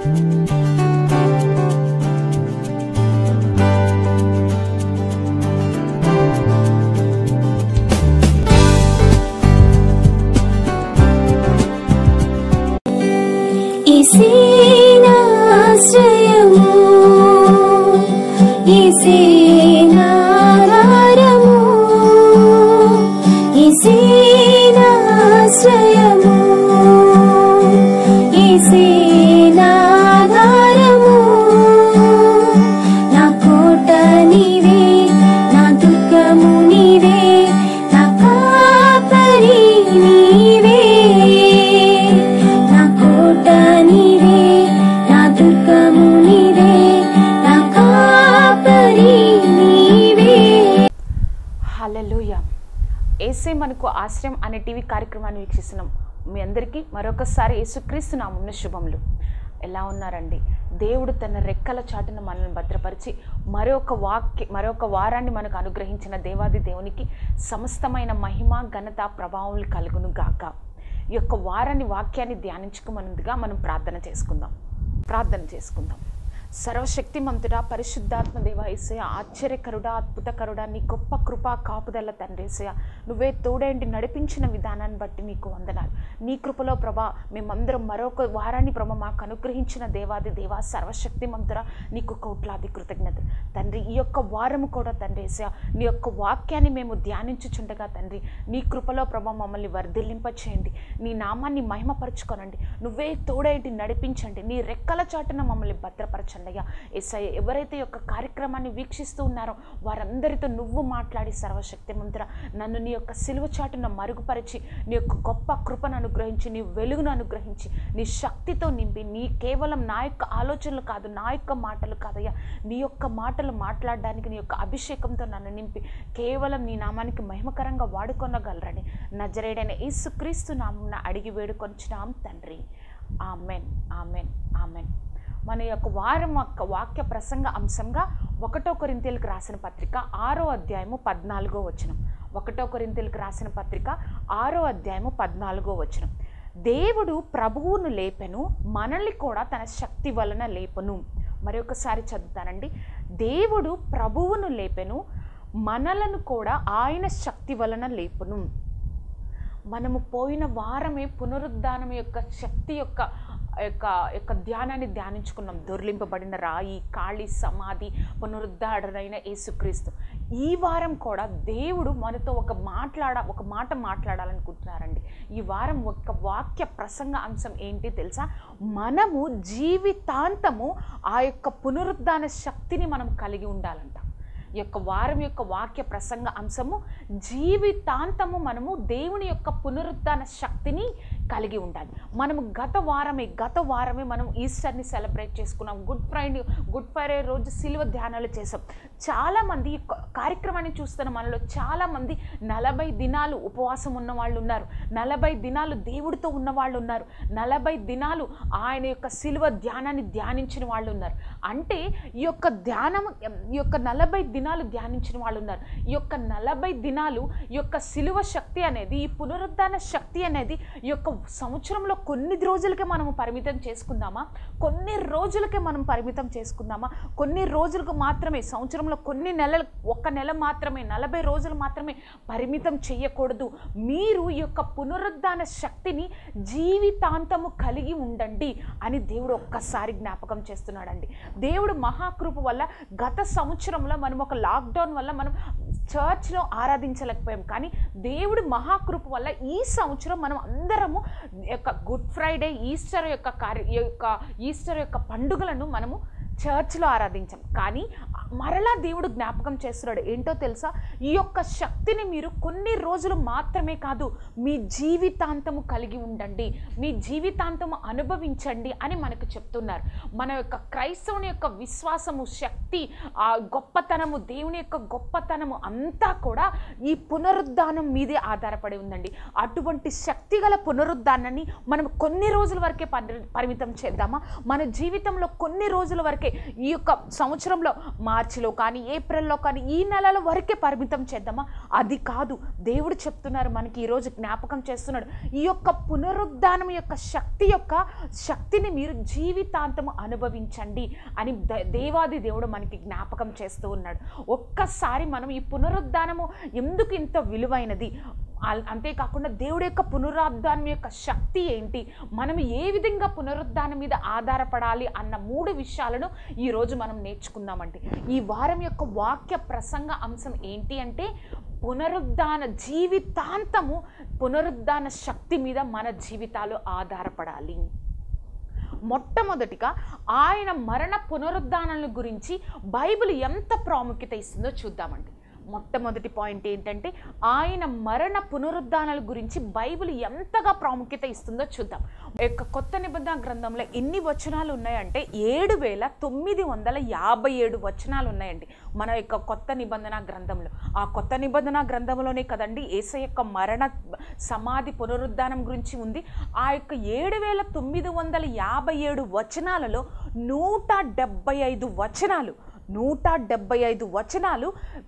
ఈసేనాశ్రయము ఈసేనాధారము ఈసేనాశ్రయము ఈసేనాధారము నా కోట నీవే నా దుర్గము నీవే నా కాపరి నీవే నా కోట నీవే నా దుర్గము నీవే నా కాపరి నీవే హల్లెలూయ ఏసే మనకు ఆశ్రయం అనే టీవీ కార్యక్రమాన్ని వీక్షిస్తున్నాం మీ అందరికీ మరొకసారి యేసుక్రీస్తు నామున్న శుభములు ఎలా ఉన్నారండి దేవుడు తన రెక్కల చాటున మనల్ని భద్రపరిచి మరొక వాక్య మరొక వారాన్ని మనకు అనుగ్రహించిన దేవాది దేవునికి సమస్తమైన మహిమ ఘనత ప్రభావములు కలుగును గాక ఈ యొక్క వారాన్ని వాక్యాన్ని ధ్యానించుకోమన్నదిగా మనం ప్రార్థన చేసుకుందాం ప్రార్థన చేసుకుందాం సర్వశక్తిమంతుడా పరిశుద్ధాత్మ దేవ ఏసయ ఆశ్చర్యకరుడా అద్భుతకరుడా నీ గొప్ప కృపా కాపుదల తండ్రేసయ నువ్వే తోడేంటి నడిపించిన విధానాన్ని బట్టి నీకు వందనాలు నీ కృపలో ప్రభా మేమందరం మరొక వారాన్ని ప్రభ మాకు అనుగ్రహించిన దేవాది దేవా సర్వశక్తిమంతుడా నీకు కోట్లాది కృతజ్ఞతలు తండ్రి ఈ యొక్క వారము కూడా తండ్రి ఏసయ నీ యొక్క వాక్యాన్ని మేము ధ్యానించుచుండగా తండ్రి నీ కృపలో ప్రభ మమ్మల్ని వర్ధిల్లింప చేయండి నీ నామాన్ని మహిమపరచుకోనండి నువ్వే తోడేంటి నడిపించండి నీ రెక్కల చాటున మమ్మల్ని భద్రపరచండి అయ్యా ఎస్ఐ ఎవరైతే ఈ యొక్క కార్యక్రమాన్ని వీక్షిస్తూ ఉన్నారో వారందరితో నువ్వు మాట్లాడి సర్వశక్తిమంతుర నన్ను నీ యొక్క సిలువ చాటున మరుగుపరిచి నీ యొక్క గొప్ప కృపను అనుగ్రహించి నీ వెలుగును అనుగ్రహించి నీ శక్తితో నింపి నీ కేవలం నా యొక్క ఆలోచనలు కాదు నా యొక్క మాటలు కాదయ్యా నీ యొక్క మాటలు మాట్లాడడానికి నీ యొక్క అభిషేకంతో నన్ను నింపి కేవలం నీ నామానికి మహిమకరంగా వాడుకొనగలరని నజరేడైన యేసుక్రీస్తు నామమున అడిగి వేడుకొంచున్నాం తండ్రి ఆమెన్ ఆమెన్ ఆమెన్ మన యొక్క వారం యొక్క వాక్య ప్రసంగ అంశంగా ఒకటో కొరింతీలకు రాసిన పత్రిక ఆరో అధ్యాయము పద్నాలుగో వచనం ఒకటో కొరింతీలకు రాసిన పత్రిక ఆరో అధ్యాయము పద్నాలుగో వచనం దేవుడు ప్రభువును లేపెను మనల్ని కూడా తన శక్తి వలన లేపను మరొకసారి చదువుతానండి దేవుడు ప్రభువును లేపెను మనలను కూడా ఆయన శక్తి వలన లేపును మనము పోయిన వారమే పునరుద్ధానం యొక్క శక్తి యొక్క యొక్క యొక్క ధ్యానాన్ని ధ్యానించుకున్నాం దొర్లింపబడిన రాయి కాళీ సమాధి పునరుద్ధాడనైన యేసుక్రీస్తు ఈ వారం కూడా దేవుడు మనతో ఒక మాట్లాడ ఒక మాట మాట్లాడాలనుకుంటున్నారండి ఈ వారం ఒక వాక్య ప్రసంగ అంశం ఏంటి తెలుసా మనము జీవితాంతము ఆ యొక్క పునరుద్ధాన శక్తిని మనం కలిగి ఉండాలంట ఈ యొక్క వారం యొక్క వాక్య ప్రసంగ అంశము జీవితాంతము మనము దేవుని యొక్క పునరుద్ధాన శక్తిని కలిగి ఉండాలి మనము గత వారమే గత వారమే మనం ఈస్టర్ని సెలబ్రేట్ చేసుకున్నాం గుడ్ ఫ్రైడే గుడ్ ఫ్రైడే రోజు సిలువ ధ్యానాలు చేసాం చాలామంది ఈ క- కార్యక్రమాన్ని చూస్తున్న మనలో చాలామంది నలభై దినాలు ఉపవాసం ఉన్న వాళ్ళు ఉన్నారు నలభై దినాలు దేవుడితో ఉన్న వాళ్ళు ఉన్నారు నలభై దినాలు ఆయన యొక్క సిలువ ధ్యానాన్ని ధ్యానించిన వాళ్ళు ఉన్నారు అంటే ఈ యొక్క ధ్యానం ఈ యొక్క నలభై దినాలు ధ్యానించిన వాళ్ళు ఉన్నారు ఈ యొక్క నలభై దినాలు ఈ యొక్క సిలువ శక్తి అనేది ఈ పునరుద్ధాన శక్తి అనేది ఈ యొక్క సంవత్సరంలో కొన్ని రోజులకే మనం పరిమితం చేసుకుందామా కొన్ని రోజులకే మనం పరిమితం చేసుకుందామా కొన్ని రోజులకు మాత్రమే సంవత్సరంలో కొన్ని నెలలు ఒక్క నెల మాత్రమే నలభై రోజులు మాత్రమే పరిమితం చేయకూడదు మీరు ఈ యొక్క పునరుద్ధాన శక్తిని జీవితాంతము కలిగి ఉండండి అని దేవుడు ఒక్కసారి జ్ఞాపకం చేస్తున్నాడండి దేవుడు మహాకృప వల్ల గత సంవత్సరంలో మనం ఒక లాక్డౌన్ వల్ల మనం చర్చ్లో ఆరాధించలేకపోయాం కానీ దేవుడు మహాకృప వల్ల ఈ సంవత్సరం మనం అందరము యొక్క గుడ్ ఫ్రైడే ఈస్టర్ యొక్క కార్య ఈ యొక్క ఈస్టర్ యొక్క పండుగలను మనము చర్చ్లో ఆరాధించాం కానీ మరలా దేవుడు జ్ఞాపకం చేస్తున్నాడు ఏంటో తెలుసా ఈ యొక్క శక్తిని మీరు కొన్ని రోజులు మాత్రమే కాదు మీ జీవితాంతము కలిగి ఉండండి మీ జీవితాంతము అనుభవించండి అని మనకు చెప్తున్నారు మన యొక్క క్రైస్తవుని యొక్క విశ్వాసము శక్తి ఆ గొప్పతనము దేవుని యొక్క గొప్పతనము అంతా కూడా ఈ పునరుద్ధానం మీదే ఆధారపడి ఉందండి అటువంటి శక్తి గల పునరుద్ధానాన్ని మనం కొన్ని రోజుల వరకే పరి- పరిమితం చేద్దామా మన జీవితంలో కొన్ని రోజుల వరకే ఈ యొక్క సంవత్సరంలో మా మార్చిలో కానీ ఏప్రిల్లో కానీ ఈ నెలల వరకే పరిమితం చేద్దామా అది కాదు దేవుడు చెప్తున్నారు మనకి ఈరోజు జ్ఞాపకం చేస్తున్నాడు ఈ యొక్క పునరుద్ధానం యొక్క శక్తి యొక్క శక్తిని మీరు జీవితాంతం అనుభవించండి అని ద- దేవాది దేవుడు మనకి జ్ఞాపకం చేస్తూ ఉన్నాడు ఒక్కసారి మనం ఈ పునరుద్ధానము ఎందుకు ఇంత విలువైనది అల్- అంతేకాకుండా దేవుడి యొక్క పునరుద్ధానం యొక్క శక్తి ఏంటి మనం ఏ విధంగా పునరుద్ధానం మీద ఆధారపడాలి అన్న మూడు విషయాలను ఈరోజు మనం నేర్చుకుందామండి ఈ వారం యొక్క వాక్య ప్రసంగ అంశం ఏంటి అంటే పునరుద్ధాన జీవితాంతము పునరుద్ధాన శక్తి మీద మన జీవితాలు ఆధారపడాలి మొట్టమొదటిగా ఆయన మరణ పునరుద్ధానాల గురించి బైబిల్ ఎంత ప్రాముఖ్యత ఇస్తుందో చూద్దామండి మొట్టమొదటి పాయింట్ ఏంటంటే ఆయన మరణ పునరుద్ధానాల గురించి బైబిల్ ఎంతగా ప్రాముఖ్యత ఇస్తుందో చూద్దాం ఈ యొక్క కొత్త నిబంధన గ్రంథంలో ఎన్ని వచనాలు ఉన్నాయంటే ఏడు వేల తొమ్మిది వందల యాభై ఏడు వచనాలు ఉన్నాయండి మన యొక్క కొత్త నిబంధన గ్రంథంలో ఆ కొత్త నిబంధన గ్రంథంలోనే కదండి ఏస యొక్క మరణ సమాధి పునరుద్ధానం గురించి ఉంది ఆ యొక్క ఏడు వేల తొమ్మిది వందల యాభై ఏడు వచనాలలో నూట డెబ్బై ఐదు వచనాలు నూట డెబ్బై ఐదు వచనాలు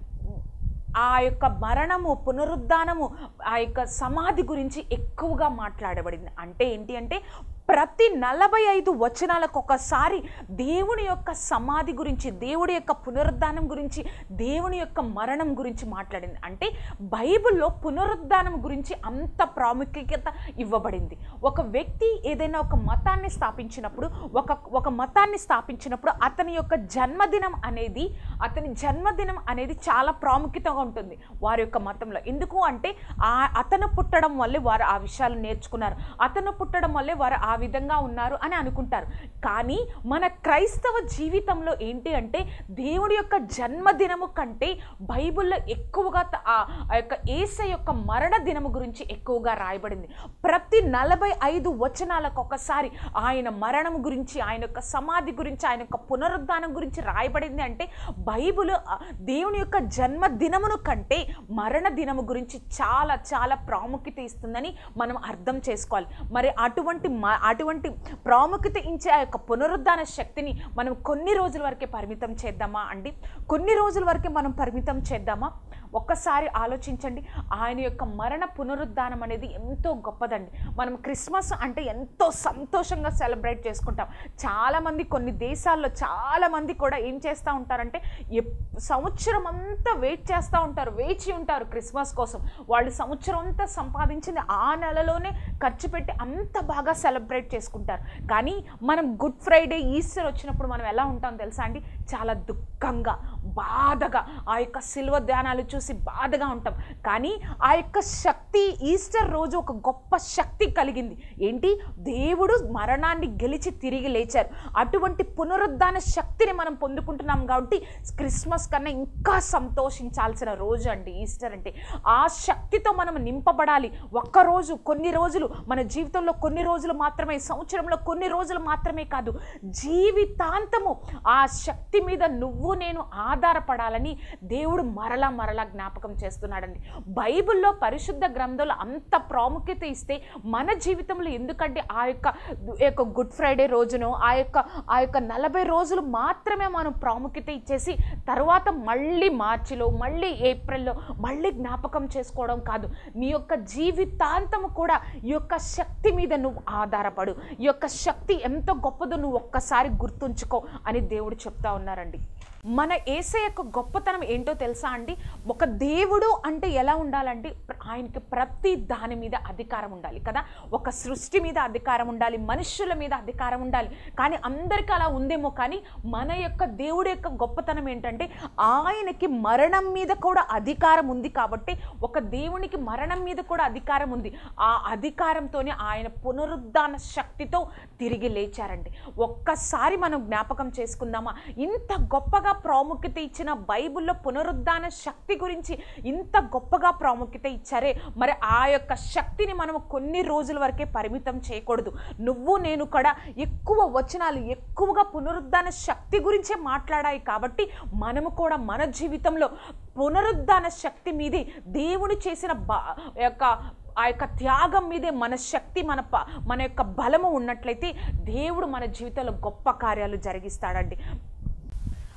ఆ యొక్క మరణము పునరుద్ధానము ఆ యొక్క సమాధి గురించి ఎక్కువగా మాట్లాడబడింది అంటే ఏంటి అంటే ప్రతి నలభై ఐదు వచనాలకు ఒకసారి దేవుని యొక్క సమాధి గురించి దేవుడి యొక్క పునరుద్ధానం గురించి దేవుని యొక్క మరణం గురించి మాట్లాడింది అంటే బైబిల్లో పునరుద్ధానం గురించి అంత ప్రాముఖ్యత ఇవ్వబడింది ఒక వ్యక్తి ఏదైనా ఒక మతాన్ని స్థాపించినప్పుడు ఒక ఒక మతాన్ని స్థాపించినప్పుడు అతని యొక్క జన్మదినం అనేది అతని జన్మదినం అనేది చాలా ప్రాముఖ్యతగా ఉంటుంది వారి యొక్క మతంలో ఎందుకు అంటే ఆ అతను పుట్టడం వల్లే వారు ఆ విషయాలు నేర్చుకున్నారు అతను పుట్టడం వల్లే వారు ఆ విధంగా ఉన్నారు అని అనుకుంటారు కానీ మన క్రైస్తవ జీవితంలో ఏంటి అంటే దేవుడి యొక్క జన్మదినము కంటే బైబిల్లో ఎక్కువగా త- ఆ ఆ యొక్క ఏస యొక్క మరణ దినము గురించి ఎక్కువగా రాయబడింది ప్రతి నలభై ఐదు వచనాలకు ఒకసారి ఆయన మరణం గురించి ఆయన యొక్క సమాధి గురించి ఆయన యొక్క పునరుద్ధానం గురించి రాయబడింది అంటే బైబిల్ ఆ, దేవుని యొక్క జన్మ దినమును కంటే మరణ దినము గురించి చాలా చాలా ప్రాముఖ్యత ఇస్తుందని మనం అర్థం చేసుకోవాలి మరి అటువంటి మ- అటువంటి ప్రాముఖ్యత ఇచ్చే ఆ యొక్క పునరుద్ధాన శక్తిని మనం కొన్ని రోజుల వరకే పరిమితం చేద్దామా అండి కొన్ని రోజుల వరకే మనం పరిమితం చేద్దామా ఒక్కసారి ఆలోచించండి ఆయన యొక్క మరణ పునరుద్ధానం అనేది ఎంతో గొప్పదండి మనం క్రిస్మస్ అంటే ఎంతో సంతోషంగా సెలబ్రేట్ చేసుకుంటాం చాలామంది కొన్ని దేశాల్లో చాలామంది కూడా ఏం చేస్తూ ఉంటారంటే ఎప్- సంవత్సరం అంతా వెయిట్ చేస్తూ ఉంటారు వేచి ఉంటారు క్రిస్మస్ కోసం వాళ్ళు సంవత్సరం అంతా సంపాదించింది ఆ నెలలోనే ఖర్చు పెట్టి అంత బాగా సెలబ్రేట్ చేసుకుంటారు కానీ మనం గుడ్ ఫ్రైడే ఈస్టర్ వచ్చినప్పుడు మనం ఎలా ఉంటాం తెలుసా అండి చాలా దుఃఖంగా బాధగా ఆ యొక్క శిల్వ ధ్యానాలు చూసి బాధగా ఉంటాం కానీ ఆ యొక్క శక్తి ఈస్టర్ రోజు ఒక గొప్ప శక్తి కలిగింది ఏంటి దేవుడు మరణాన్ని గెలిచి తిరిగి లేచారు అటువంటి పునరుద్ధాన శక్తిని మనం పొందుకుంటున్నాం కాబట్టి క్రిస్మస్ కన్నా ఇంకా సంతోషించాల్సిన రోజు అండి ఈస్టర్ అంటే ఆ శక్తితో మనం నింపబడాలి ఒక్కరోజు కొన్ని రోజులు మన జీవితంలో కొన్ని రోజులు మాత్రమే సంవత్సరంలో కొన్ని రోజులు మాత్రమే కాదు జీవితాంతము ఆ శక్తి మీద నువ్వు నేను ఆధారపడాలని దేవుడు మరలా మరలా జ్ఞాపకం చేస్తున్నాడండి బైబిల్లో పరిశుద్ధ గ్రంథంలో అంత ప్రాముఖ్యత ఇస్తే మన జీవితంలో ఎందుకంటే ఆ యొక్క యొక్క గుడ్ ఫ్రైడే రోజును ఆ యొక్క ఆ యొక్క నలభై రోజులు మాత్రమే మనం ప్రాముఖ్యత ఇచ్చేసి తర్వాత మళ్ళీ మార్చిలో మళ్ళీ ఏప్రిల్లో మళ్ళీ జ్ఞాపకం చేసుకోవడం కాదు నీ యొక్క జీవితాంతము కూడా ఈ యొక్క శక్తి మీద నువ్వు ఆధారపడు ఈ యొక్క శక్తి ఎంత గొప్పదో నువ్వు ఒక్కసారి గుర్తుంచుకో అని దేవుడు చెప్తా ఉన్నారండి మన ఏసే యొక్క గొప్పతనం ఏంటో తెలుసా అండి ఒక దేవుడు అంటే ఎలా ఉండాలంటే ప్ర- ఆయనకి ప్రతి దాని మీద అధికారం ఉండాలి కదా ఒక సృష్టి మీద అధికారం ఉండాలి మనుషుల మీద అధికారం ఉండాలి కానీ అందరికీ అలా ఉందేమో కానీ మన యొక్క దేవుడి యొక్క గొప్పతనం ఏంటంటే ఆయనకి మరణం మీద కూడా అధికారం ఉంది కాబట్టి ఒక దేవునికి మరణం మీద కూడా అధికారం ఉంది ఆ అధికారంతోనే ఆయన పునరుద్ధాన శక్తితో తిరిగి లేచారండి ఒక్కసారి మనం జ్ఞాపకం చేసుకుందామా ఇంత గొప్పగా ప్రాముఖ్యత ఇచ్చిన బైబిల్లో పునరుద్ధాన శక్తి గురించి ఇంత గొప్పగా ప్రాముఖ్యత ఇచ్చారే మరి ఆ యొక్క శక్తిని మనం కొన్ని రోజుల వరకే పరిమితం చేయకూడదు నువ్వు నేను కూడా ఎక్కువ వచనాలు ఎక్కువగా పునరుద్ధాన శక్తి గురించే మాట్లాడాయి కాబట్టి మనము కూడా మన జీవితంలో పునరుద్ధాన శక్తి మీదే దేవుడు చేసిన బా యొక్క ఆ యొక్క త్యాగం మీదే మన శక్తి మన ప- మన యొక్క బలము ఉన్నట్లయితే దేవుడు మన జీవితంలో గొప్ప కార్యాలు జరిగిస్తాడండి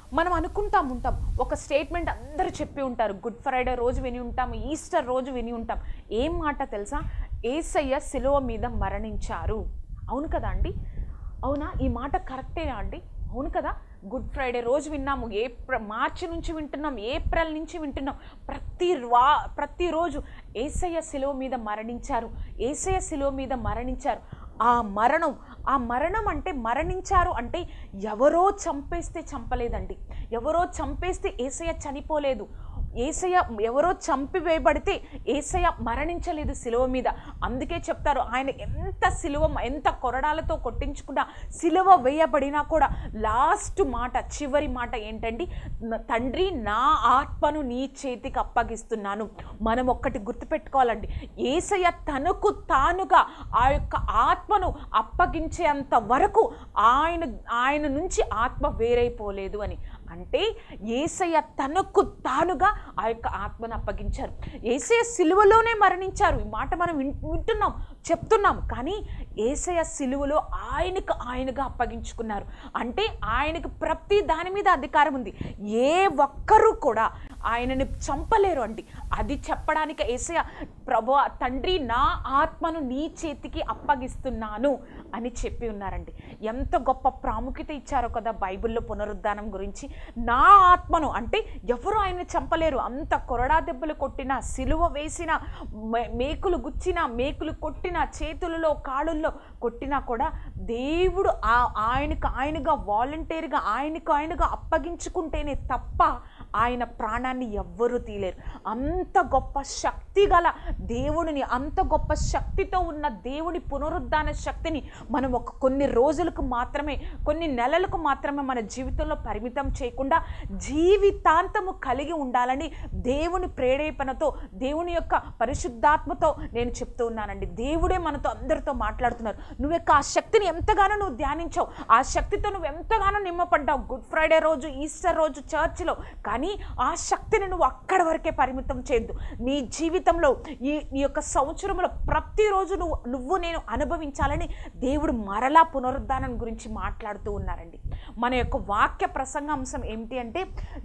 మనం అనుకుంటాం ఉంటాం ఒక స్టేట్మెంట్ అందరూ చెప్పి ఉంటారు గుడ్ ఫ్రైడే రోజు విని ఉంటాం ఈస్టర్ రోజు విని ఉంటాం ఏం మాట తెలుసా ఏసయ్య శిలువ మీద మరణించారు అవును కదా అండి అవునా ఈ మాట కరెక్టేనా అండి అవును కదా గుడ్ ఫ్రైడే రోజు విన్నాము ఏప్రిల్ మార్చి నుంచి వింటున్నాం ఏప్రిల్ నుంచి వింటున్నాం ప్రతి వా ప్రతిరోజు ఏసయ్య శిలువ మీద మరణించారు ఏసయ్య శిలువ మీద మరణించారు ఆ మరణం ఆ మరణం అంటే మరణించారు అంటే ఎవరో చంపేస్తే చంపలేదండి ఎవరో చంపేస్తే ఏసయ్య చనిపోలేదు ఏసయ్య ఎవరో చంపివేయబడితే ఏసయ్య మరణించలేదు సిలువ మీద అందుకే చెప్తారు ఆయన ఎంత సిలువ ఎంత కొరడాలతో కొట్టించుకున్నా సిలువ వేయబడినా కూడా లాస్ట్ మాట చివరి మాట ఏంటండి "న- తండ్రి నా ఆత్మను నీ చేతికి అప్పగిస్తున్నాను మనం ఒక్కటి గుర్తుపెట్టుకోవాలండి ఏసయ్య తనకు తానుగా ఆ యొక్క ఆత్మను అప్పగించేంత వరకు ఆయన ఆయన నుంచి ఆత్మ వేరైపోలేదు అని అంటే ఏసయ్య తనకు తానుగా ఆ యొక్క ఆత్మను అప్పగించారు ఏసయ్య సిలువలోనే మరణించారు ఈ మాట మనం విన్- వింటున్నాం చెప్తున్నాం కానీ ఏసయ్య సిలువలో ఆయనకు ఆయనగా అప్పగించుకున్నారు అంటే ఆయనకు ప్రతి దాని మీద అధికారం ఉంది ఏ ఒక్కరూ కూడా ఆయనని చంపలేరు అండి అది చెప్పడానికి ఏసయ్య ప్రభు తండ్రి నా ఆత్మను నీ చేతికి అప్పగిస్తున్నాను అని చెప్పి ఉన్నారండి ఎంత గొప్ప ప్రాముఖ్యత ఇచ్చారో కదా బైబిల్లో పునరుద్ధానం గురించి నా ఆత్మను అంటే ఎవరు ఆయన చంపలేరు అంత కొరడా దెబ్బలు కొట్టిన సిలువ వేసిన మే- మేకులు గుచ్చిన మేకులు కొట్టిన చేతులలో కాళ్ళల్లో కొట్టినా కూడా దేవుడు ఆ ఆయనకు ఆయనగా వాలంటీర్గా ఆయనకు ఆయనగా అప్పగించుకుంటేనే తప్ప ఆయన ప్రాణాన్ని ఎవ్వరూ తీలేరు అంత గొప్ప శక్తి గల దేవుడిని అంత గొప్ప శక్తితో ఉన్న దేవుని పునరుద్ధాన శక్తిని మనం ఒక కొన్ని రోజులకు మాత్రమే కొన్ని నెలలకు మాత్రమే మన జీవితంలో పరిమితం చేయకుండా జీవితాంతము కలిగి ఉండాలని దేవుని ప్రేరేపణతో దేవుని యొక్క పరిశుద్ధాత్మతో నేను చెప్తూ ఉన్నానండి దేవుడే మనతో అందరితో మాట్లాడుతున్నారు నువ్వు యొక్క ఆ శక్తిని ఎంతగానో నువ్వు ధ్యానించావు ఆ శక్తితో నువ్వు ఎంతగానో నిమ్మపడ్డావు గుడ్ ఫ్రైడే రోజు ఈస్టర్ రోజు చర్చిలో కానీ ఆ శక్తిని నువ్వు అక్కడి వరకే పరిమితం చేయొద్దు నీ జీవితంలో ఈ నీ యొక్క సంవత్సరంలో ప్రతిరోజు నువ్వు నువ్వు నేను అనుభవించాలని దేవుడు మరలా పునరుద్ధానం గురించి మాట్లాడుతూ ఉన్నారండి మన యొక్క వాక్య ప్రసంగాంశం ఏమిటి అంటే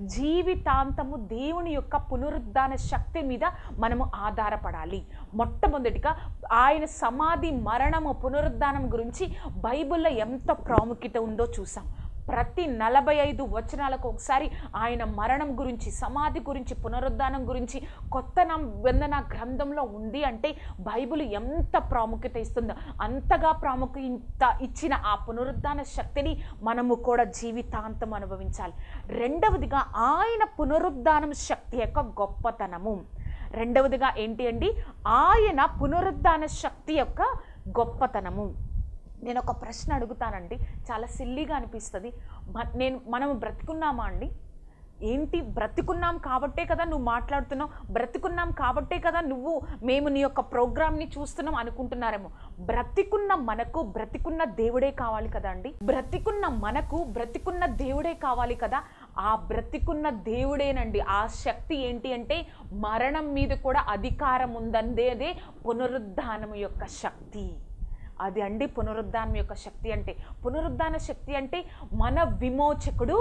జీవితాంతము దేవుని యొక్క పునరుద్ధాన శక్తి మీద మనము ఆధారపడాలి మొట్టమొదటిగా ఆయన సమాధి మరణము పునరుద్ధానం గురించి బైబిల్లో ఎంత ప్రాముఖ్యత ఉందో చూసాం ప్రతి నలభై ఐదు వచనాలకు ఒకసారి ఆయన మరణం గురించి సమాధి గురించి పునరుద్ధానం గురించి కొత్త నిబంధన గ్రంథంలో ఉంది అంటే బైబిల్ ఎంత ప్రాముఖ్యత ఇస్తుందో అంతగా ప్రాముఖ్యత ఇచ్చిన ఆ పునరుద్ధాన శక్తిని మనము కూడా జీవితాంతం అనుభవించాలి రెండవదిగా ఆయన పునరుద్ధానం శక్తి యొక్క గొప్పతనము రెండవదిగా ఏంటి అండి ఆయన పునరుద్ధాన శక్తి యొక్క గొప్పతనము నేను ఒక ప్రశ్న అడుగుతానండి చాలా సిల్లీగా అనిపిస్తుంది మ- నేను మనము బ్రతికున్నామా అండి ఏంటి బ్రతికున్నాం కాబట్టే కదా నువ్వు మాట్లాడుతున్నావు బ్రతికున్నాం కాబట్టే కదా నువ్వు మేము నీ యొక్క ప్రోగ్రామ్ని చూస్తున్నాం అనుకుంటున్నారేమో బ్రతికున్న మనకు బ్రతికున్న దేవుడే కావాలి కదా అండి బ్రతికున్న మనకు బ్రతికున్న దేవుడే కావాలి కదా ఆ బ్రతికున్న దేవుడేనండి ఆ శక్తి ఏంటి అంటే మరణం మీద కూడా అధికారం ఉందందేదే పునరుద్ధానము యొక్క శక్తి అది అండి పునరుద్ధానం యొక్క శక్తి అంటే పునరుద్ధాన శక్తి అంటే మన విమోచకుడు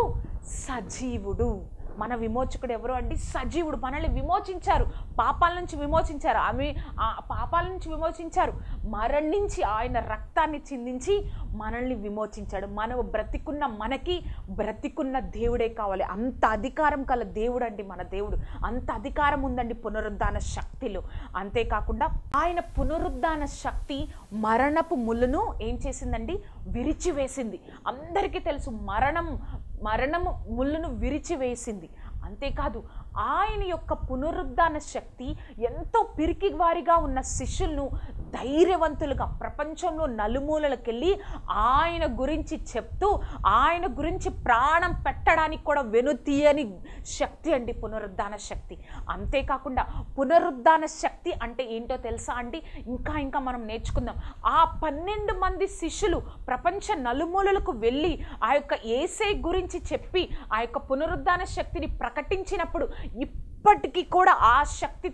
సజీవుడు మన విమోచకుడు ఎవరు అండి సజీవుడు మనల్ని విమోచించారు పాపాల నుంచి విమోచించారు ఆమె ఆ పాపాల నుంచి విమోచించారు మరణించి ఆయన రక్తాన్ని చిందించి మనల్ని విమోచించాడు మనం బ్రతికున్న మనకి బ్రతికున్న దేవుడే కావాలి అంత అధికారం కల దేవుడు అండి మన దేవుడు అంత అధికారం ఉందండి పునరుద్ధాన శక్తిలో అంతేకాకుండా ఆయన పునరుద్ధాన శక్తి మరణపు ముళ్ళను ఏం చేసిందండి విరిచివేసింది అందరికీ తెలుసు మరణం మరణము ముళ్ళను విరిచివేసింది అంతేకాదు ఆయన యొక్క పునరుద్ధాన శక్తి ఎంతో పిరికి వారిగా ఉన్న శిష్యులను ధైర్యవంతులుగా ప్రపంచంలో నలుమూలలకెళ్ళి ఆయన గురించి చెప్తూ ఆయన గురించి ప్రాణం పెట్టడానికి కూడా వెనుతీయని శక్తి అండి పునరుద్ధాన శక్తి అంతేకాకుండా పునరుద్ధాన శక్తి అంటే ఏంటో తెలుసా అండి ఇంకా ఇంకా మనం నేర్చుకుందాం ఆ పన్నెండు మంది శిష్యులు ప్రపంచ నలుమూలలకు వెళ్ళి ఆ యొక్క ఏసే గురించి చెప్పి ఆ యొక్క పునరుద్ధాన శక్తిని ప్రకటించినప్పుడు ఇప్పటికీ కూడా ఆ శక్తి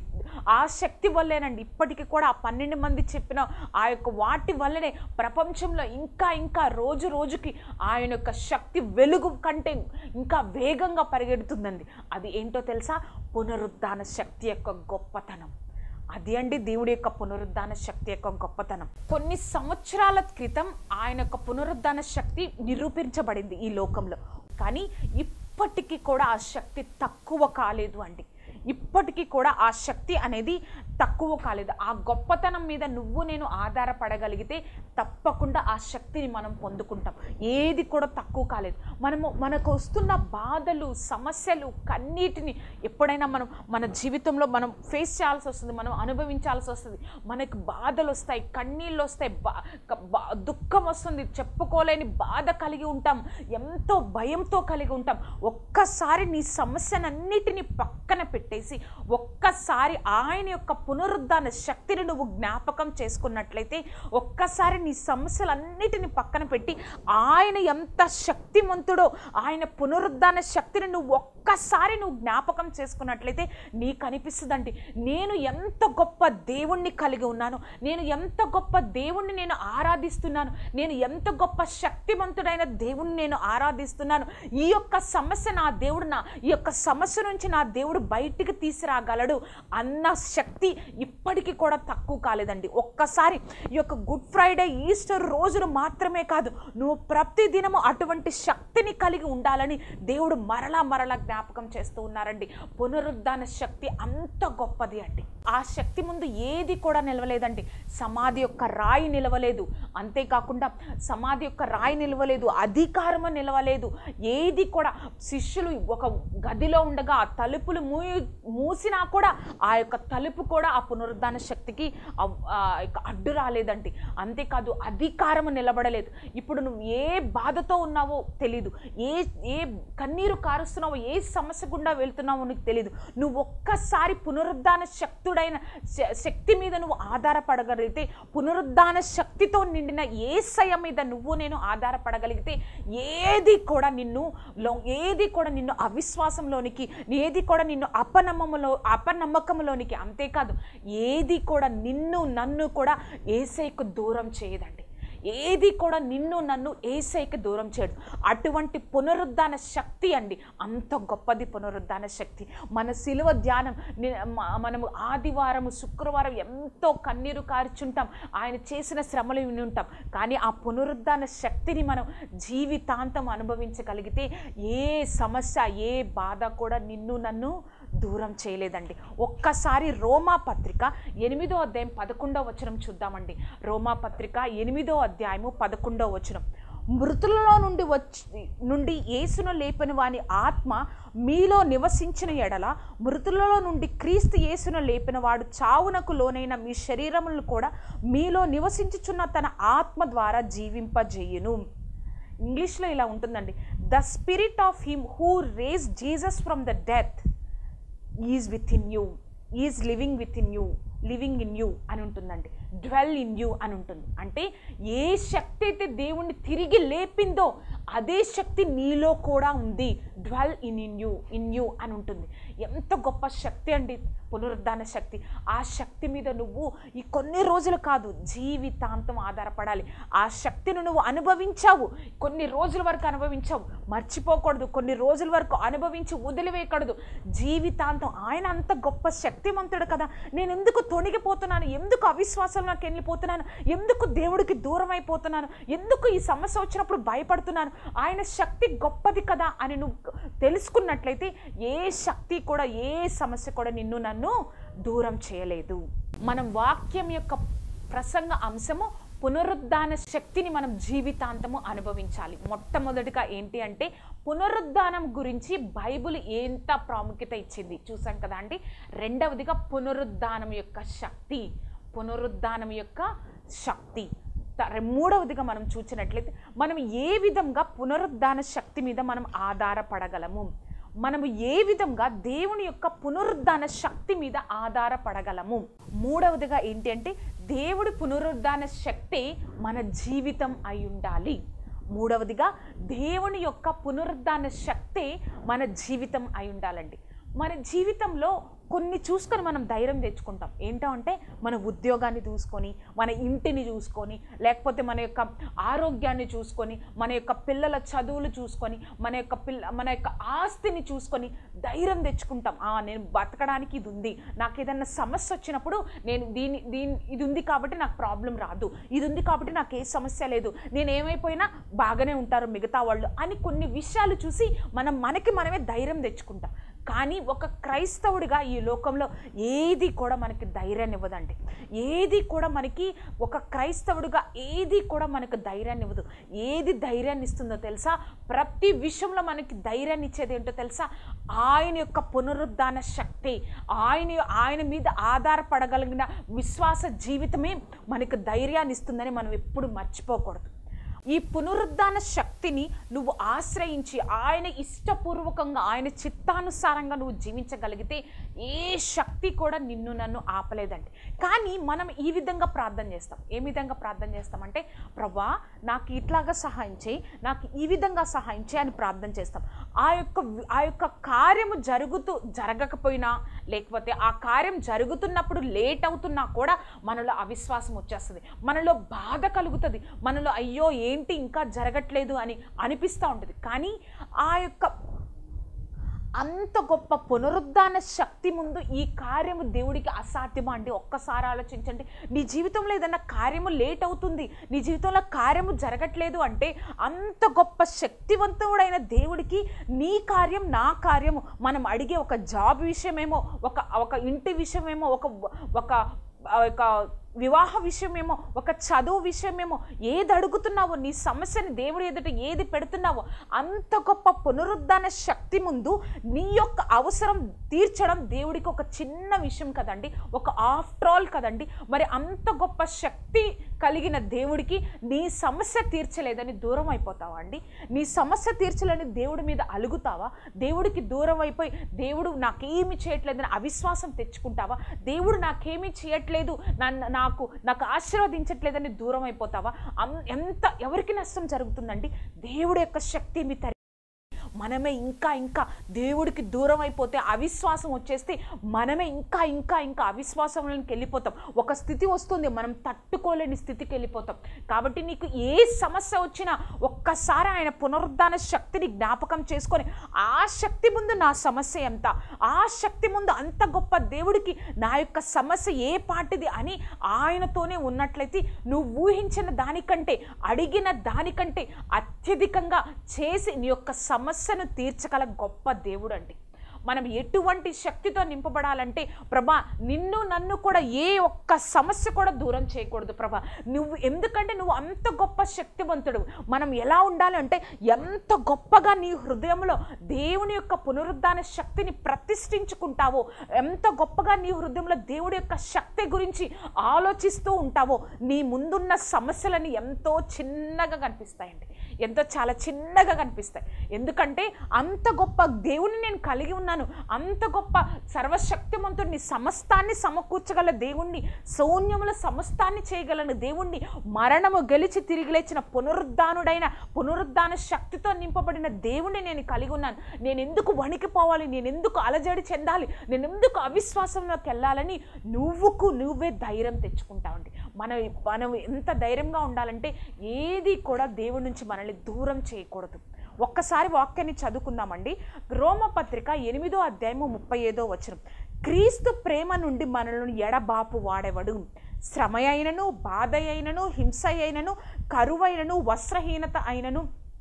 ఆ శక్తి వల్లేనండి ఇప్పటికీ కూడా ఆ పన్నెండు మంది చెప్పిన ఆ యొక్క వాటి వల్లనే ప్రపంచంలో ఇంకా ఇంకా రోజు రోజుకి ఆయన యొక్క శక్తి వెలుగు కంటే ఇంకా వేగంగా పరిగెడుతుందండి అది ఏంటో తెలుసా పునరుద్ధాన శక్తి యొక్క గొప్పతనం అది అండి దేవుడి యొక్క పునరుద్ధాన శక్తి యొక్క గొప్పతనం కొన్ని సంవత్సరాల క్రితం ఆయన యొక్క పునరుద్ధాన శక్తి నిరూపించబడింది ఈ లోకంలో కానీ ఇప్పటికీ కూడా ఆ శక్తి తక్కువ కాలేదు అండి ఇప్పటికీ కూడా ఆ శక్తి అనేది తక్కువ కాలేదు ఆ గొప్పతనం మీద నువ్వు నేను ఆధారపడగలిగితే తప్పకుండా ఆ శక్తిని మనం పొందుకుంటాం ఏది కూడా తక్కువ కాలేదు మనము మనకు వస్తున్న బాధలు సమస్యలు కన్నీటిని ఎప్పుడైనా మనం మన జీవితంలో మనం ఫేస్ చేయాల్సి వస్తుంది మనం అనుభవించాల్సి వస్తుంది మనకు బాధలు వస్తాయి కన్నీళ్ళు వస్తాయి బా క- బా- దుఃఖం వస్తుంది చెప్పుకోలేని బాధ కలిగి ఉంటాం ఎంతో భయంతో కలిగి ఉంటాం ఒక్కసారి నీ సమస్యనన్నిటిని పక్కన పెట్టేసి ఒక్కసారి ఆయన యొక్క పునరుద్ధాన శక్తిని నువ్వు జ్ఞాపకం చేసుకున్నట్లయితే ఒక్కసారి నీ సమస్యలన్నిటిని పక్కన పెట్టి ఆయన ఎంత శక్తిమంతుడో ఆయన పునరుద్ధాన శక్తిని నువ్వు ఒక్కసారి నువ్వు జ్ఞాపకం చేసుకున్నట్లయితే నీకు అనిపిస్తుందండి నేను ఎంత గొప్ప దేవుణ్ణి కలిగి ఉన్నాను నేను ఎంత గొప్ప దేవుణ్ణి నేను ఆరాధిస్తున్నాను నేను ఎంత గొప్ప శక్తివంతుడైన దేవుణ్ణి నేను ఆరాధిస్తున్నాను ఈ యొక్క సమస్య నా దేవుడు నా ఈ యొక్క సమస్య నుంచి నా దేవుడు బయటికి తీసుకురాగలడు అన్న శక్తి ఇప్పటికీ కూడా తక్కువ కాలేదండి ఒక్కసారి ఈ యొక్క గుడ్ ఫ్రైడే ఈస్టర్ రోజును మాత్రమే కాదు నువ్వు ప్రతి దినము అటువంటి శక్తిని కలిగి ఉండాలని దేవుడు మరలా మరలా జ్ఞాపకం చేస్తూ ఉన్నారండి పునరుద్ధాన శక్తి అంత గొప్పది అండి ఆ శక్తి ముందు ఏది కూడా నిలవలేదండి సమాధి యొక్క రాయి నిలవలేదు అంతేకాకుండా సమాధి యొక్క రాయి నిలవలేదు అధికారము నిలవలేదు ఏది కూడా శిష్యులు ఒక గదిలో ఉండగా ఆ తలుపులు మూ మూసినా కూడా ఆ యొక్క తలుపు కూడా ఆ పునరుద్ధాన శక్తికి అవ్- ఆ యొక్క అడ్డు రాలేదండి అంతేకాదు అధికారము నిలబడలేదు ఇప్పుడు నువ్వు ఏ బాధతో ఉన్నావో తెలీదు ఏ ఏ కన్నీరు కారుస్తున్నావో ఏ సమస్య గుండా వెళ్తున్నావో నీకు తెలియదు నువ్వు ఒక్కసారి పునరుద్ధాన శక్తుడైన శ- శక్తి మీద నువ్వు ఆధారపడగలిగితే పునరుద్ధాన శక్తితో నిండిన ఏసయ మీద నువ్వు నేను ఆధారపడగలిగితే ఏది కూడా నిన్ను లో- ఏది కూడా నిన్ను అవిశ్వాసంలోనికి ఏది కూడా నిన్ను అపనమ్మములో అపనమ్మకంలోనికి అంతేకాదు ఏది కూడా నిన్ను నన్ను కూడా ఏసైకు దూరం చేయదండి ఏది కూడా నిన్ను నన్ను ఏసైకి దూరం చేయడు అటువంటి పునరుద్ధాన శక్తి అండి అంత గొప్పది పునరుద్ధాన శక్తి మన సిలువ ధ్యానం ని- మ- మనము ఆదివారం శుక్రవారం ఎంతో కన్నీరు కార్చుంటాం ఆయన చేసిన శ్రమలు విని ఉంటాం కానీ ఆ పునరుద్ధాన శక్తిని మనం జీవితాంతం అనుభవించగలిగితే ఏ సమస్య ఏ బాధ కూడా నిన్ను నన్ను దూరం చేయలేదండి ఒక్కసారి రోమా పత్రిక ఎనిమిదో అధ్యాయం పదకొండో వచనం చూద్దామండి రోమా పత్రిక ఎనిమిదో అధ్యాయము పదకొండో వచనం మృతులలో నుండి వచ్చి నుండి యేసును లేపని వాని ఆత్మ మీలో నివసించిన ఎడల మృతులలో నుండి క్రీస్తు యేసును లేపిన వాడు చావునకు లోనైన మీ శరీరములను కూడా మీలో నివసించుచున్న తన ఆత్మ ద్వారా జీవింపజేయును ఇంగ్లీష్లో ఇలా ఉంటుందండి the spirit of him who raised Jesus from the death is with in you is living with in you living in you అని ఉంటుందండి డ్వెల్ ఇన్ యూ అని ఉంటుంది అంటే ఏ శక్తి అయితే దేవుణ్ణి తిరిగి లేపిందో అదే శక్తి నీలో కూడా ఉంది dwell in in you in you అని ఉంటుంది ఎంత గొప్ప శక్తి అండి పునరుద్ధాన శక్తి ఆ శక్తి మీద నువ్వు ఈ కొన్ని రోజులు కాదు జీవితాంతం ఆధారపడాలి ఆ శక్తిని నువ్వు అనుభవించావు కొన్ని రోజుల వరకు అనుభవించావు మర్చిపోకూడదు కొన్ని రోజుల వరకు అనుభవించి వదిలివేయకూడదు జీవితాంతం ఆయన అంత గొప్ప శక్తిమంతుడు కదా నేను ఎందుకు తొణిగిపోతున్నాను ఎందుకు అవిశ్వాసంలోకి వెళ్ళిపోతున్నాను ఎందుకు దేవుడికి దూరం అయిపోతున్నాను ఎందుకు ఈ సమస్య వచ్చినప్పుడు భయపడుతున్నాను ఆయన శక్తి గొప్పది కదా అని నువ్వు తెలుసుకున్నట్లయితే ఏ శక్తి కూడా ఏ సమస్య కూడా నిన్ను నన్ను దూరం చేయలేదు మనం వాక్యం యొక్క ప్రసంగ అంశము పునరుద్ధాన శక్తిని మనం జీవితాంతము అనుభవించాలి మొట్టమొదటిగా ఏంటి అంటే పునరుద్ధానం గురించి బైబిల్ ఎంత ప్రాముఖ్యత ఇచ్చింది చూసాం కదా అండి రెండవదిగా పునరుద్ధానం యొక్క శక్తి పునరుద్ధానం యొక్క శక్తి త- మూడవదిగా మనం చూసినట్లయితే మనం ఏ విధంగా పునరుద్ధాన శక్తి మీద మనం ఆధారపడగలము మనము ఏ విధంగా దేవుని యొక్క పునరుద్ధాన శక్తి మీద ఆధారపడగలము మూడవదిగా ఏంటి అంటే దేవుడి పునరుద్ధాన శక్తి మన జీవితం అయి ఉండాలి మూడవదిగా దేవుని యొక్క పునరుద్ధాన శక్తి మన జీవితం అయి ఉండాలండి మన జీవితంలో కొన్ని చూసుకొని మనం ధైర్యం తెచ్చుకుంటాం ఏంటో అంటే మన ఉద్యోగాన్ని చూసుకొని మన ఇంటిని చూసుకొని లేకపోతే మన యొక్క ఆరోగ్యాన్ని చూసుకొని మన యొక్క పిల్లల చదువులు చూసుకొని మన యొక్క పిల్ల మన యొక్క ఆస్తిని చూసుకొని ధైర్యం తెచ్చుకుంటాం ఆ నేను బతకడానికి ఇది ఉంది నాకు ఏదైనా సమస్య వచ్చినప్పుడు నేను దీని దీని ఇది ఉంది కాబట్టి నాకు ప్రాబ్లం రాదు ఇది ఉంది కాబట్టి నాకు ఏ సమస్య లేదు నేను ఏమైపోయినా బాగానే ఉంటారు మిగతా వాళ్ళు అని కొన్ని విషయాలు చూసి మనం మనకి మనమే ధైర్యం తెచ్చుకుంటాం కానీ ఒక క్రైస్తవుడిగా ఈ లోకంలో ఏది కూడా మనకి ధైర్యాన్ని ఇవ్వదండి ఏది కూడా మనకి ఒక క్రైస్తవుడిగా ఏది కూడా మనకు ధైర్యాన్ని ఇవ్వదు ఏది ధైర్యాన్ని ఇస్తుందో తెలుసా ప్రతి విషయంలో మనకి ధైర్యాన్ని ఇచ్చేది ఏంటో తెలుసా ఆయన యొక్క పునరుద్ధాన శక్తి ఆయన ఆయన మీద ఆధారపడగలిగిన విశ్వాస జీవితమే మనకు ధైర్యాన్ని ఇస్తుందని మనం ఎప్పుడు మర్చిపోకూడదు ఈ పునరుద్ధాన శక్తిని నువ్వు ఆశ్రయించి ఆయన ఇష్టపూర్వకంగా ఆయన చిత్తానుసారంగా నువ్వు జీవించగలిగితే ఏ శక్తి కూడా నిన్ను నన్ను ఆపలేదండి కానీ మనం ఈ విధంగా ప్రార్థన చేస్తాం ఏ విధంగా ప్రార్థన చేస్తామంటే ప్రభా నాకు ఇట్లాగా సహాయం చేయి నాకు ఈ విధంగా సహాయం చేయి అని ప్రార్థన చేస్తాం ఆ యొక్క ఆ యొక్క కార్యము జరుగుతూ జరగకపోయినా లేకపోతే ఆ కార్యం జరుగుతున్నప్పుడు లేట్ అవుతున్నా కూడా మనలో అవిశ్వాసం వచ్చేస్తుంది మనలో బాధ కలుగుతుంది మనలో అయ్యో ఏంటి ఇంకా జరగట్లేదు అని అనిపిస్తూ ఉంటుంది కానీ ఆ యొక్క అంత గొప్ప పునరుద్ధాన శక్తి ముందు ఈ కార్యము దేవుడికి అసాధ్యమా అండి ఒక్కసారి ఆలోచించండి నీ జీవితంలో ఏదైనా కార్యము లేట్ అవుతుంది నీ జీవితంలో కార్యము జరగట్లేదు అంటే అంత గొప్ప శక్తివంతుడైన దేవుడికి నీ కార్యం నా కార్యము మనం అడిగే ఒక జాబ్ విషయమేమో ఒక ఒక ఇంటి విషయమేమో ఒక ఒక ఒక వివాహ విషయమేమో ఒక చదువు విషయమేమో ఏది అడుగుతున్నావో నీ సమస్యని దేవుడి ఎదుట ఏది పెడుతున్నావో అంత గొప్ప పునరుద్ధాన శక్తి ముందు నీ యొక్క అవసరం తీర్చడం దేవుడికి ఒక చిన్న విషయం కదండి ఒక ఆఫ్టర్ ఆల్ కదండి మరి అంత గొప్ప శక్తి కలిగిన దేవుడికి నీ సమస్య తీర్చలేదని దూరం అయిపోతావా అండి నీ సమస్య తీర్చలేని దేవుడి మీద అలుగుతావా దేవుడికి దూరం అయిపోయి దేవుడు నాకేమి చేయట్లేదని అవిశ్వాసం తెచ్చుకుంటావా దేవుడు నాకేమీ చేయట్లేదు నన్ను నాకు నాకు ఆశీర్వదించట్లేదని దూరం అయిపోతావా అం- ఎంత ఎవరికి నష్టం జరుగుతుందండి దేవుడి యొక్క శక్తి మీ తరి మనమే ఇంకా ఇంకా దేవుడికి దూరం అయిపోతే అవిశ్వాసం వచ్చేస్తే మనమే ఇంకా ఇంకా ఇంకా అవిశ్వాసంలోకి వెళ్ళిపోతాం ఒక స్థితి వస్తుంది మనం తట్టుకోలేని స్థితికి వెళ్ళిపోతాం కాబట్టి నీకు ఏ సమస్య వచ్చినా ఒక్కసారి ఆయన పునరుద్ధాన శక్తిని జ్ఞాపకం చేసుకొని ఆ శక్తి ముందు నా సమస్య ఎంత ఆ శక్తి ముందు అంత గొప్ప దేవుడికి నా యొక్క సమస్య ఏ పాటిది అని ఆయనతోనే ఉన్నట్లయితే నువ్వు ఊహించిన దానికంటే అడిగిన దానికంటే అత్యధికంగా చేసి నీ యొక్క సమస్యను తీర్చగల గొప్ప దేవుడు అండి మనం ఎటువంటి శక్తితో నింపబడాలంటే ప్రభా నిన్ను నన్ను కూడా ఏ ఒక్క సమస్య కూడా దూరం చేయకూడదు ప్రభా నువ్వు ఎందుకంటే నువ్వు అంత గొప్ప శక్తివంతుడు మనం ఎలా ఉండాలి అంటే ఎంత గొప్పగా నీ హృదయంలో దేవుని యొక్క పునరుద్ధాన శక్తిని ప్రతిష్ఠించుకుంటావో ఎంత గొప్పగా నీ హృదయంలో దేవుడి యొక్క శక్తి గురించి ఆలోచిస్తూ ఉంటావో నీ ముందున్న సమస్యలని ఎంతో చిన్నగా కనిపిస్తాయండి ఎంతో చాలా చిన్నగా కనిపిస్తాయి ఎందుకంటే అంత గొప్ప దేవుని నేను కలిగి ఉన్నాను అంత గొప్ప సర్వశక్తిమంతుడిని సమస్తాన్ని సమకూర్చగల దేవుణ్ణి శూన్యముల సమస్తాన్ని చేయగలను దేవుణ్ణి మరణము గెలిచి తిరిగి లేచిన పునరుద్ధానుడైన పునరుద్ధాన శక్తితో నింపబడిన దేవుణ్ణి నేను కలిగి ఉన్నాను నేను ఎందుకు వణికిపోవాలి నేను ఎందుకు అలజడి చెందాలి నేను ఎందుకు అవిశ్వాసంలోకి వెళ్ళాలని నువ్వుకు నువ్వే ధైర్యం తెచ్చుకుంటావండి మనం మనం ఎంత ధైర్యంగా ఉండాలంటే ఏది కూడా దేవుడి నుంచి మనల్ని దూరం చేయకూడదు ఒక్కసారి వాక్యాన్ని చదువుకుందామండి రోమపత్రిక ఎనిమిదో అధ్యాయము ముప్పై ఐదో వచనం క్రీస్తు ప్రేమ నుండి మనల్ని ఎడబాపు వాడేవాడు శ్రమ అయినను బాధ అయినను హింస అయినను కరువైనను వస్త్రహీనత అయినను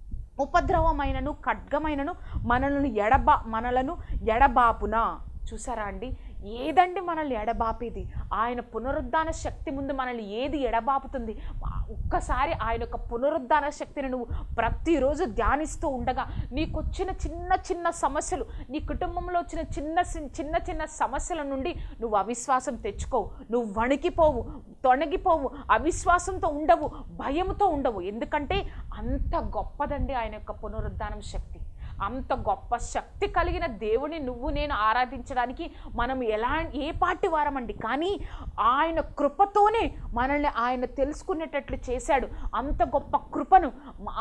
ఉపద్రవమైనను ఖడ్గమైనను మనలను ఎడబా మనలను ఎడబాపున చూసారా అండి ఏదండి మనల్ని ఎడబాపేది ఆయన పునరుద్ధాన శక్తి ముందు మనల్ని ఏది ఎడబాపుతుంది ఒక్కసారి ఆయన యొక్క పునరుద్ధాన శక్తిని నువ్వు ప్రతిరోజు ధ్యానిస్తూ ఉండగా నీకు వచ్చిన చిన్న చిన్న సమస్యలు నీ కుటుంబంలో వచ్చిన చిన్న సి- చిన్న చిన్న సమస్యల నుండి నువ్వు అవిశ్వాసం తెచ్చుకోవు నువ్వు వణికిపోవు తొణగిపోవు అవిశ్వాసంతో ఉండవు భయంతో ఉండవు ఎందుకంటే అంత గొప్పదండి ఆయన యొక్క పునరుద్ధానం శక్తి అంత గొప్ప శక్తి కలిగిన దేవుని నువ్వు నేను ఆరాధించడానికి మనం ఎలా ఏ పాటి వారమండి కానీ ఆయన కృపతోనే మనల్ని ఆయన తెలుసుకునేటట్లు చేశాడు అంత గొప్ప కృపను ఆ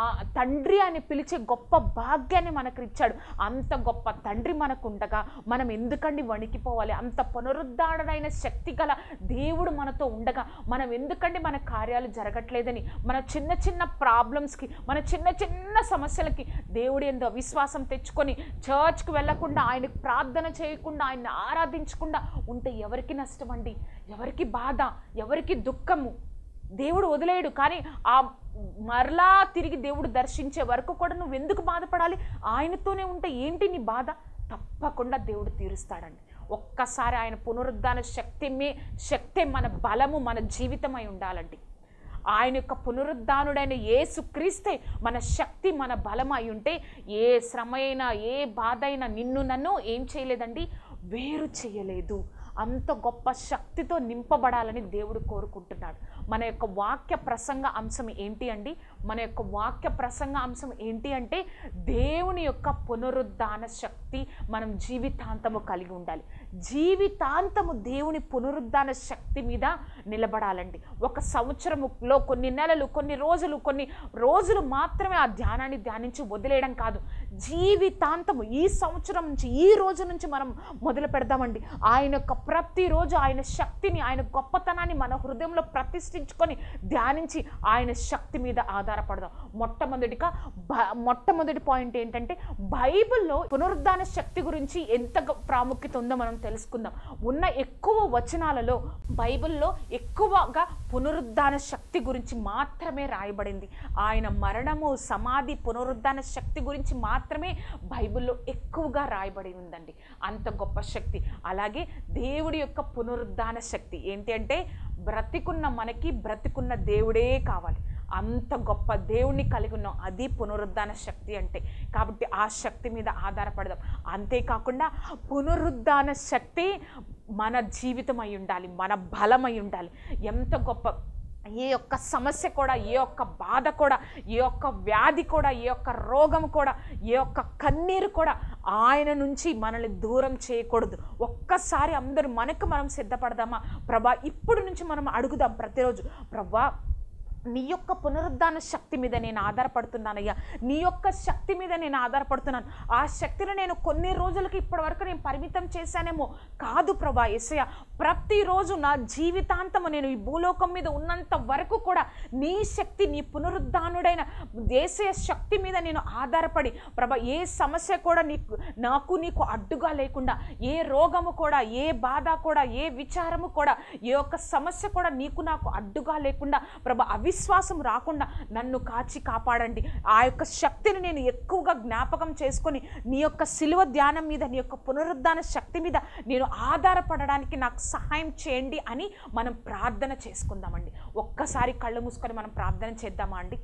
తండ్రి అని పిలిచే గొప్ప భాగ్యాన్ని మనకు ఇచ్చాడు అంత గొప్ప తండ్రి మనకు ఉండగా మనం ఎందుకండి వణికిపోవాలి అంత పునరుద్ధారణైన శక్తి గల దేవుడు మనతో ఉండగా మనం ఎందుకండి మన కార్యాలు జరగట్లేదని మన చిన్న చిన్న ప్రాబ్లమ్స్కి మన చిన్న చిన్న సమస్యలకి దేవుడు ఏందో విశ్వాసం తెచ్చుకొని చర్చ్కి వెళ్ళకుండా ఆయనకు ప్రార్థన చేయకుండా ఆయన్ని ఆరాధించకుండా ఉంటే ఎవరికి నష్టం అండి ఎవరికి బాధ ఎవరికి దుఃఖము దేవుడు వదిలేయడు కానీ ఆ మరలా తిరిగి దేవుడు దర్శించే వరకు కూడా నువ్వు ఎందుకు బాధపడాలి ఆయనతోనే ఉంటే ఏంటి నీ బాధ తప్పకుండా దేవుడు తీరుస్తాడండి ఒక్కసారి ఆయన పునరుద్ధాన శక్తి మే శక్తే మన బలము మన జీవితమై ఉండాలండి ఆయన యొక్క పునరుద్ధానుడైన యేసు క్రీస్తే మన శక్తి మన బలం అయి ఉంటే ఏ శ్రమ అయినా ఏ బాధ అయినా నిన్ను నన్ను ఏం చేయలేదండి వేరు చేయలేదు అంత గొప్ప శక్తితో నింపబడాలని దేవుడు కోరుకుంటున్నాడు మన యొక్క వాక్య ప్రసంగ అంశం ఏంటి అండి మన యొక్క వాక్య ప్రసంగ అంశం ఏంటి అంటే దేవుని యొక్క పునరుద్ధాన శక్తి మనం జీవితాంతము కలిగి ఉండాలి జీవితాంతము దేవుని పునరుద్ధాన శక్తి మీద నిలబడాలండి ఒక సంవత్సరములో కొన్ని నెలలు కొన్ని రోజులు కొన్ని రోజులు మాత్రమే ఆ ధ్యానాన్ని ధ్యానించి వదిలేయడం కాదు జీవితాంతము ఈ సంవత్సరం నుంచి ఈ రోజు నుంచి మనం మొదలు పెడదామండి ఆయన యొక్క ప్రతిరోజు ఆయన శక్తిని ఆయన గొప్పతనాన్ని మన హృదయంలో ప్రతిష్ఠించుకొని ధ్యానించి ఆయన శక్తి మీద ఆధారపడదాం మొట్టమొదటిగా బ- మొట్టమొదటి పాయింట్ ఏంటంటే బైబిల్లో పునరుద్ధాన శక్తి గురించి ఎంత గ- ప్రాముఖ్యత ఉందో మనం తెలుసుకుందాం ఉన్న ఎక్కువ వచనాలలో బైబిల్లో ఎక్కువగా పునరుద్ధాన శక్తి గురించి మాత్రమే రాయబడింది ఆయన మరణము సమాధి పునరుద్ధాన శక్తి గురించి మాత్రమే బైబిల్లో ఎక్కువగా రాయబడి ఉందండి అంత గొప్ప శక్తి అలాగే దేవుడి యొక్క పునరుద్ధాన శక్తి ఏంటి అంటే బ్రతికున్న మనకి బ్రతికున్న దేవుడే కావాలి అంత గొప్ప దేవుణ్ణి కలిగి ఉన్నాం అది పునరుద్ధాన శక్తి అంటే కాబట్టి ఆ శక్తి మీద ఆధారపడదాం అంతేకాకుండా పునరుద్ధాన శక్తి మన జీవితం అయి ఉండాలి మన బలం అయి ఉండాలి ఎంత గొప్ప ఏ ఒక్క సమస్య కూడా ఏ ఒక్క బాధ కూడా ఏ ఒక్క వ్యాధి కూడా ఏ ఒక్క రోగం కూడా ఏ ఒక్క కన్నీరు కూడా ఆయన నుంచి మనల్ని దూరం చేయకూడదు ఒక్కసారి అందరూ మనకు మనం సిద్ధపడదామా ప్రభా ఇప్పుడు నుంచి మనం అడుగుదాం ప్రతిరోజు ప్రభా నీ యొక్క పునరుద్ధాన శక్తి మీద నేను ఆధారపడుతున్నానయ్యా నీ యొక్క శక్తి మీద నేను ఆధారపడుతున్నాను ఆ శక్తిని నేను కొన్ని రోజులకి ఇప్పటి వరకు నేను పరిమితం చేశానేమో కాదు ప్రభా ఎస్సయ్య ప్రతిరోజు నా జీవితాంతము నేను ఈ భూలోకం మీద ఉన్నంత వరకు కూడా నీ శక్తి నీ పునరుద్ధానుడైన దేశీయ శక్తి మీద నేను ఆధారపడి ప్రభా ఏ సమస్య కూడా నీకు నాకు నీకు అడ్డుగా లేకుండా ఏ రోగము కూడా ఏ బాధ కూడా ఏ విచారము కూడా ఏ ఒక్క సమస్య కూడా నీకు నాకు అడ్డుగా లేకుండా ప్రభా అవిశ్వాసం రాకుండా నన్ను కాచి కాపాడండి ఆ యొక్క శక్తిని నేను ఎక్కువగా జ్ఞాపకం చేసుకొని నీ యొక్క సిలువ ధ్యానం మీద నీ యొక్క పునరుద్ధాన శక్తి మీద నేను ఆధారపడడానికి నాకు సహాయం చేయండి అని మనం ప్రార్థన చేసుకుందామండి ఒక్కసారి కళ్ళు మూసుకొని మనం ప్రార్థన చేద్దామా అండి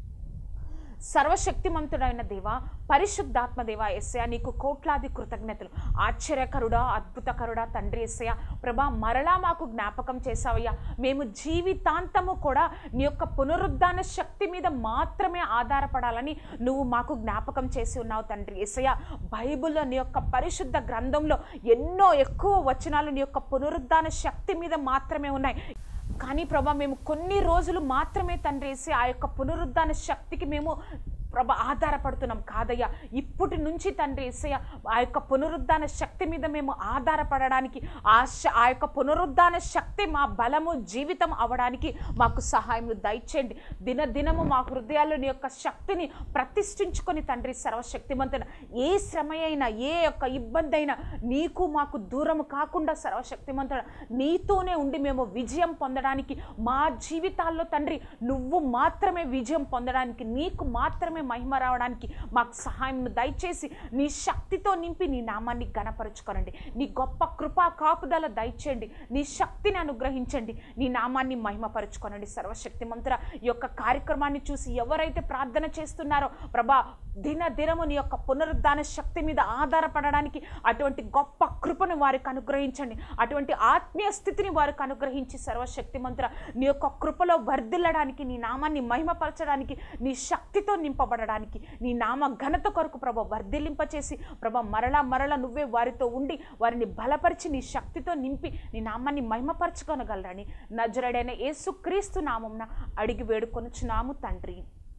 సర్వశక్తిమంతుడైన దేవ పరిశుద్ధాత్మ దేవ ఎస్సయ నీకు కోట్లాది కృతజ్ఞతలు ఆశ్చర్యకరుడా అద్భుతకరుడా తండ్రి ఎస్సయ ప్రభా మరలా మాకు జ్ఞాపకం చేసావయ్యా మేము జీవితాంతము కూడా నీ యొక్క పునరుద్ధాన శక్తి మీద మాత్రమే ఆధారపడాలని నువ్వు మాకు జ్ఞాపకం చేసి ఉన్నావు తండ్రి ఎస్సయ బైబిల్లో నీ యొక్క పరిశుద్ధ గ్రంథంలో ఎన్నో ఎక్కువ వచనాలు నీ యొక్క పునరుద్ధాన శక్తి మీద మాత్రమే ఉన్నాయి కానీ ప్రభా మేము కొన్ని రోజులు మాత్రమే తండ్రి వేసి ఆ యొక్క పునరుద్ధాన శక్తికి మేము ప్రభ ఆధారపడుతున్నాం కాదయ్యా ఇప్పటి నుంచి తండ్రి ఏసయ్య ఆ యొక్క పునరుద్ధాన శక్తి మీద మేము ఆధారపడడానికి ఆ శ- ఆ యొక్క పునరుద్ధాన శక్తి మా బలము జీవితం అవడానికి మాకు సహాయం దయచేయండి దినదినము మా హృదయాల్లో నీ యొక్క శక్తిని ప్రతిష్ఠించుకొని తండ్రి సర్వశక్తిమంతున ఏ శ్రమ అయినా ఏ యొక్క ఇబ్బంది అయినా నీకు మాకు దూరం కాకుండా సర్వశక్తిమంతుడ నీతోనే ఉండి మేము విజయం పొందడానికి మా జీవితాల్లో తండ్రి నువ్వు మాత్రమే విజయం పొందడానికి నీకు మాత్రమే మహిమ రావడానికి మాకు సహాయం దయచేసి నీ శక్తితో నింపి నీ నామాన్ని గణపరుచుకోనండి నీ గొప్ప కృపా కాపుదల దయచేయండి నీ శక్తిని అనుగ్రహించండి నీ నామాన్ని మహిమపరుచుకోనండి సర్వశక్తి మంత్ర ఈ యొక్క కార్యక్రమాన్ని చూసి ఎవరైతే ప్రార్థన చేస్తున్నారో ప్రభా దిన దినము నీ యొక్క పునరుద్ధాన శక్తి మీద ఆధారపడడానికి అటువంటి గొప్ప కృపను వారికి అనుగ్రహించండి అటువంటి ఆత్మీయ స్థితిని వారికి అనుగ్రహించి సర్వశక్తి మంత్ర నీ యొక్క కృపలో వర్ధిల్లడానికి నీ నామాన్ని మహిమపరచడానికి నీ శక్తితో నింపబడడానికి నీ నామ ఘనత కొరకు ప్రభ వర్ధిల్లింపచేసి ప్రభ మరలా మరలా నువ్వే వారితో ఉండి వారిని బలపరిచి నీ శక్తితో నింపి నీ నామాన్ని మహిమపరచుకొనగలరని నజరడైన యేసుక్రీస్తు నామంన అడిగి వేడుకొనుచున్నాము తండ్రి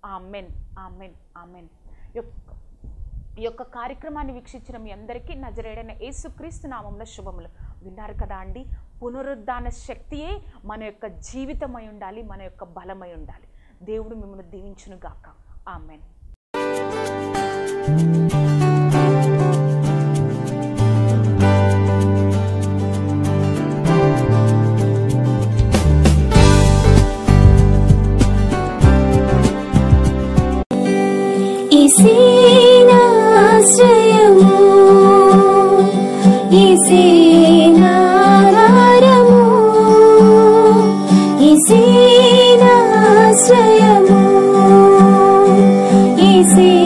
ఆమెన్ ఆమెన్ ఆమెన్ యొక్క ఈ యొక్క కార్యక్రమాన్ని వీక్షించిన మీ అందరికీ నజరేడైన యేసుక్రీస్తు నామంలో శుభములు విన్నారు కదా అండి పునరుద్ధాన శక్తియే మన యొక్క జీవితమై ఉండాలి మన యొక్క బలమై ఉండాలి దేవుడు మిమ్మల్ని దీవించును గాక ఆమెన్ ఈసేనాశ్రయము ఈసేనాధారము ఈసేనాశ్రయము ఈసే